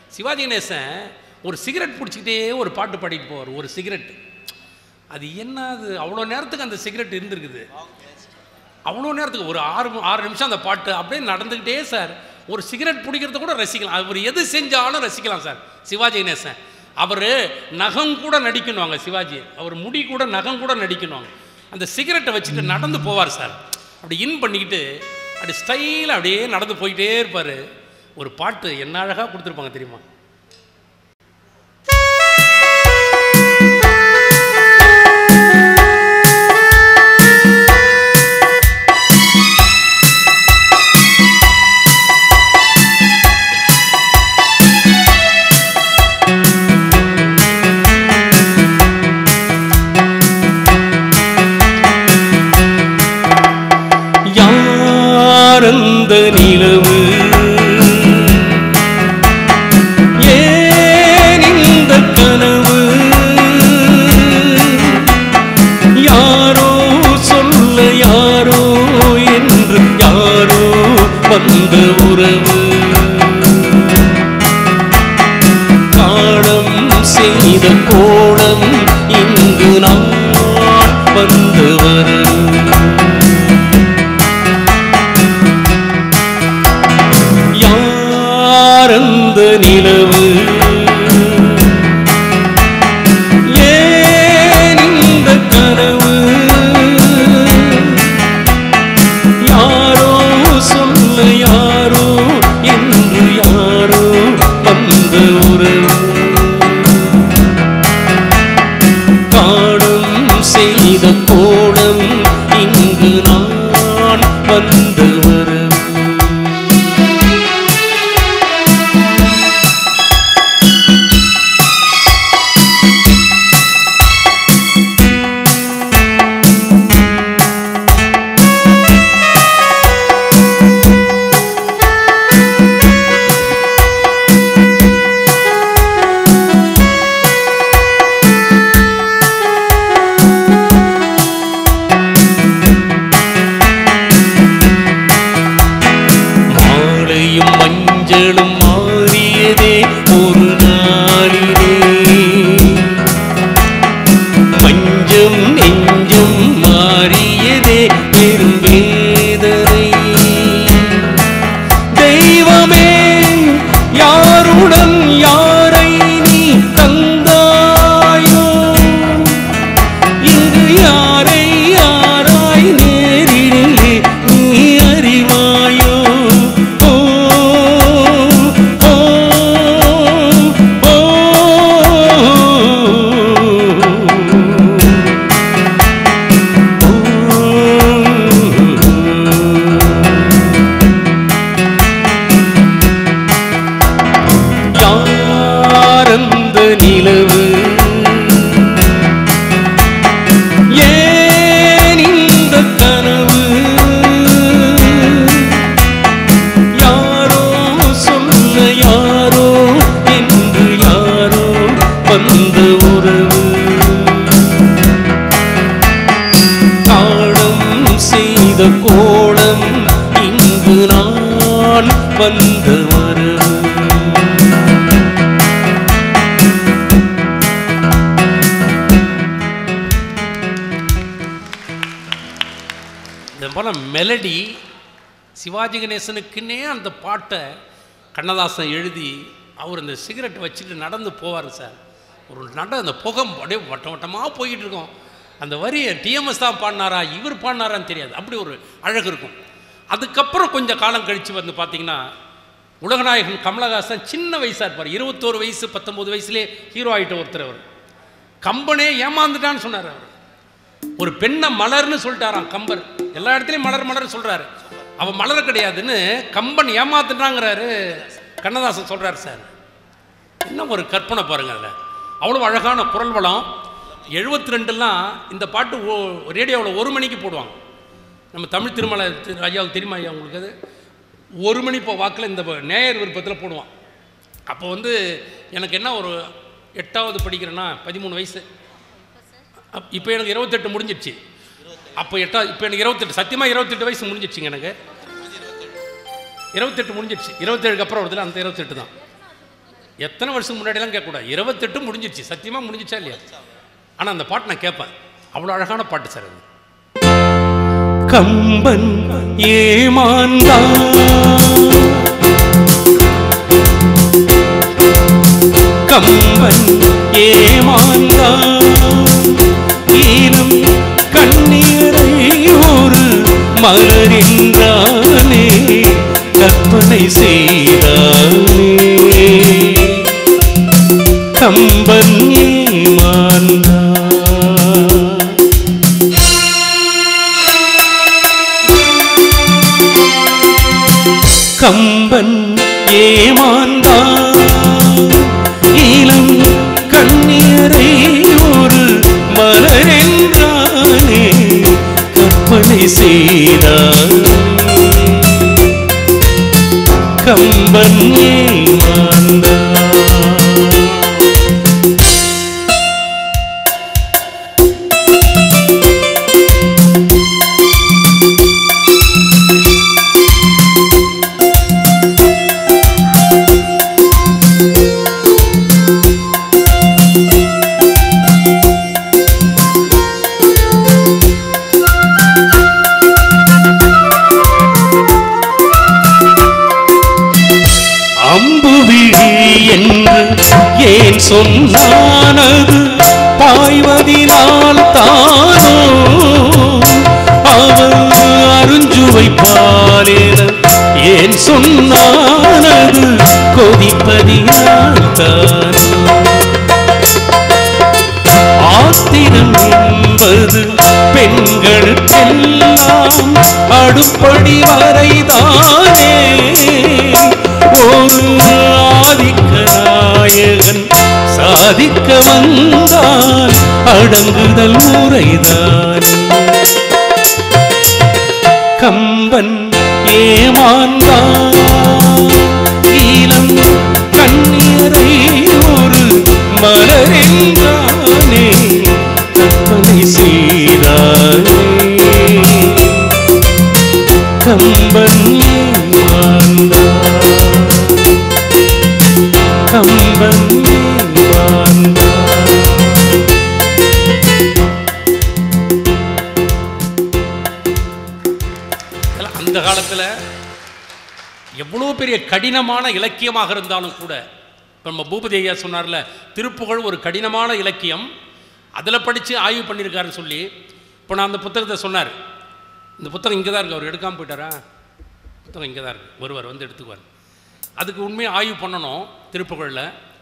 சிவாஜி கணேசன் ஒரு சிகரெட் பிடிச்சிக்கிட்டே ஒரு பாட்டு பாடிட்டு போவார் ஒரு சிகரெட் அது என்ன அது அவ்வளோ நேரத்துக்கு அந்த சிகரெட் இருந்திருக்குது அவ்வளோ நேரத்துக்கு ஒரு ஆறு ம- ஆறு நிமிஷம் அந்த பாட்டு அப்படியே நடந்துக்கிட்டே சார் ஒரு சிகரெட் பிடிக்கிறத கூட ரசிக்கலாம் அவர் எது செஞ்சாலும் ரசிக்கலாம் சார் சிவாஜி கணேசன் அவர் நகம் கூட நடிக்கணுவாங்க சிவாஜி அவர் முடி கூட நகம் கூட நடிக்கணுவாங்க அந்த சிகரெட்டை வச்சுட்டு நடந்து போவார் சார் அப்படி இன் பண்ணிக்கிட்டு அப்படி ஸ்டைலாக அப்படியே நடந்து போயிட்டே இருப்பார் ஒரு பாட்டு என்ன அழகாக கொடுத்துருப்பாங்க தெரியுமா யாரந்த நிலவு ஏன் இந்த கனவு யாரோ சொல்ல யாரோ என்று யாரோ வந்த உறவு காணம் செய்த கோணம் இங்கு நான் வந்து வரவு யாரந்த நிலவு ஏன் இந்த கனவு யாரோ சொல்ல யாரோ என்று யாரோ வந்த உறவு காணும் செய்த கோணம் இங்கு நான் வந்து வரவு மாலையும் மஞ்சளும் மாறியதே ஒரு நாளிலே மஞ்சம் நெஞ்சம் மாறியதே பெரும் வேதனை தெய்வமே யாருடன் யாரை நீ தந்தாயோ இங்கு யாரை யாராய் நேரிலே நீ அறிவாயோ ஓ ஓ ஓ யாரந்த நிலவு ஏன் இந்த கனவு யாரோ சொல்ல யாரோ என்று யாரோ வந்த உறவு காணம் செய்த கோணம் இங்கு நான் வந்த வரவு இது போல் மெலடி சிவாஜி கணேசனுக்குன்னே அந்த பாட்டை கண்ணதாசன் எழுதி அவர் இந்த சிகரெட் வச்சுட்டு நடந்து போவார் சார் ஒரு நட அந்த புகம் அப்படியே வட்டம் வட்டமாக போய்கிட்டு இருக்கும் அந்த வரியை டிஎம்எஸ் தான் பாடினாரா இவர் பாடினாரான்னு தெரியாது அப்படி ஒரு அழகு இருக்கும் அதுக்கப்புறம் கொஞ்சம் காலம் கழித்து வந்து பார்த்தீங்கன்னா உலகநாயகன் கமலஹாசன் சின்ன வயசாக இருப்பார் இருபத்தோரு வயசு பத்தொம்போது வயசுலேயே ஹீரோ ஆகிட்ட ஒருத்தர் அவர் கம்பனே ஏமாந்துட்டான்னு சொன்னார் அவர் ஒரு பெண்ணை மலர்னு சொல்லிட்டாராம் கம்பர் எல்லா இடத்துலையும் மலர் மலர் சொல்றாரு அவ மலர் கிடையாதுன்னு கம்பன் ஏமாத்துட்டாங்கிறாரு கண்ணதாசன் சொல்றாரு சார் என்ன ஒரு கற்பனை பாருங்க அதில் அவ்வளோ அழகான குரல் வளம் எழுபத்தி ரெண்டுலாம் இந்த பாட்டு ரேடியோவில் ஒரு மணிக்கு போடுவாங்க நம்ம தமிழ் திருமலை திரு ஐயாவுக்கு தெரியுமா ஐயா உங்களுக்கு அது ஒரு மணி இப்போ வாக்கில் இந்த நேயர் விருப்பத்தில் போடுவான் அப்போ வந்து எனக்கு என்ன ஒரு எட்டாவது படிக்கிறேன்னா பதிமூணு வயசு அப் இப்போ எனக்கு இருபத்தெட்டு முடிஞ்சிடுச்சு அப்போ எட்டா இப்போ எனக்கு இருபத்தெட்டு சத்தியமாக இருபத்தெட்டு வயசு முடிஞ்சிடுச்சுங்க எனக்கு இருபத்தெட்டு முடிஞ்சிடுச்சு இருபத்தேழுக்கு அப்புறம் வருதுல அந்த இருபத்தெட்டு தான் எத்தனை வருஷத்துக்கு முன்னாடிலாம் கேட்கக்கூடாது இருபத்தெட்டு முடிஞ்சிருச்சு சத்தியமாக முடிஞ்சிச்சா இல்லையா ஆனால் அந்த பாட்டு நான் கேட்பேன் அவ்வளோ அழகான பாட்டு சார் அது கம்பன் ஏமாந்தான் கம்பன் ஏமாந்தான் ஈனம் கண்ணீரை ஒரு மலரின்றானே கற்பனை செய்தானே கம்பன் ஏமாந்தான் கம்பன் ஏமாந்தான் இளம் கண்ணீரை ஒரு மலரென்றானே கற்பனை செய்தான் கம்பன் ஏமாந்தான் அம்புவிழி என்று ஏன் சொன்னானது பாய்வதினால் தானோ அவன் அருஞ்சுவை பாலேன ஏன் சொன்னானது கொதிப்பதினால் தானோ ஆத்திரம் என்பது பெண்களுக்கெல்லாம் அடுப்படி வரைதானே ஒரு ஆதிக்க நாயகன் சாதிக்க வந்தால் அடங்குதல் முறைதானே கம்பன் ஏமாந்தான் ஈழம் கண்ணீரை ஒரு மலரென்றானே கற்பனை செய்தானே கம்பன் ஏமாந்தான் கம்பன் ஏமாந்தான் இதெல்லாம் அந்த காலத்தில் எவ்வளோ பெரிய கடினமான இலக்கியமாக இருந்தாலும் கூட இப்போ நம்ம பூபதி ஐயா சொன்னார்ல திருப்புகழ் ஒரு கடினமான இலக்கியம் அதில் படித்து ஆய்வு பண்ணியிருக்காருன்னு சொல்லி இப்போ நான் அந்த புத்தகத்தை சொன்னார் இந்த புத்தகம் இங்கே தான் இருக்கு அவர் எடுக்காமல் போயிட்டாரா புத்தகம் இங்கே தான் இருக்கு ஒருவர் வந்து எடுத்துக்குவார் அதுக்கு உண்மையாக ஆய்வு பண்ணணும் திருப்புகழில்